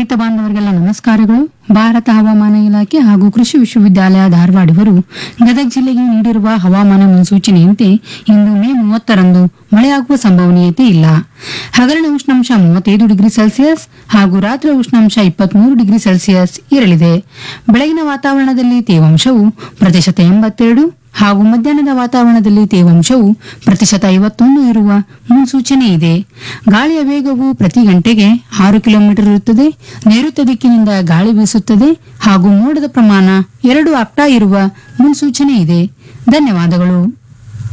ರೈತ ಬಾಂಧವರಿಗೆಲ್ಲ ನಮಸ್ಕಾರಗಳು ಭಾರತ ಹವಾಮಾನ ಇಲಾಖೆ ಹಾಗೂ ಕೃಷಿ ವಿಶ್ವವಿದ್ಯಾಲಯ ಧಾರವಾಡ ಇವರು ಗದಗ ಜಿಲ್ಲೆಗೆ ನೀಡಿರುವ ಹವಾಮಾನ ಮುನ್ಸೂಚನೆಯಂತೆ ಇಂದು ಮೇ ಮೂವತ್ತರಂದು ಮಳೆಯಾಗುವ ಸಂಭವನೀಯತೆ ಇಲ್ಲ ಹಗಲಿನ ಉಷ್ಣಾಂಶ ಮೂವತ್ತೈದು ಡಿಗ್ರಿ ಸೆಲ್ಸಿಯಸ್ ಹಾಗೂ ರಾತ್ರಿ ಉಷ್ಣಾಂಶ ಇಪ್ಪತ್ಮೂರು ಡಿಗ್ರಿ ಸೆಲ್ಸಿಯಸ್ ಇರಲಿದೆ ಬೆಳಗಿನ ವಾತಾವರಣದಲ್ಲಿ ತೇವಾಂಶವು ಪ್ರತಿಶತ ಎಂಬತ್ತೆರಡು ಹಾಗೂ ಮಧ್ಯಾಹ್ನದ ವಾತಾವರಣದಲ್ಲಿ ತೇವಾಂಶವು ಪ್ರತಿಶತ ಐವತ್ತೊಂದು ಇರುವ ಮುನ್ಸೂಚನೆ ಇದೆ ಗಾಳಿಯ ವೇಗವು ಪ್ರತಿ ಗಂಟೆಗೆ ಆರು ಕಿಲೋಮೀಟರ್ ಇರುತ್ತದೆ ನೈಋತ್ಯ ದಿಕ್ಕಿನಿಂದ ಗಾಳಿ ಬೀಸುತ್ತದೆ ಹಾಗೂ ಮೋಡದ ಪ್ರಮಾಣ ಎರಡು ಅಕ್ಟಾ ಇರುವ ಮುನ್ಸೂಚನೆ ಇದೆ ಧನ್ಯವಾದಗಳು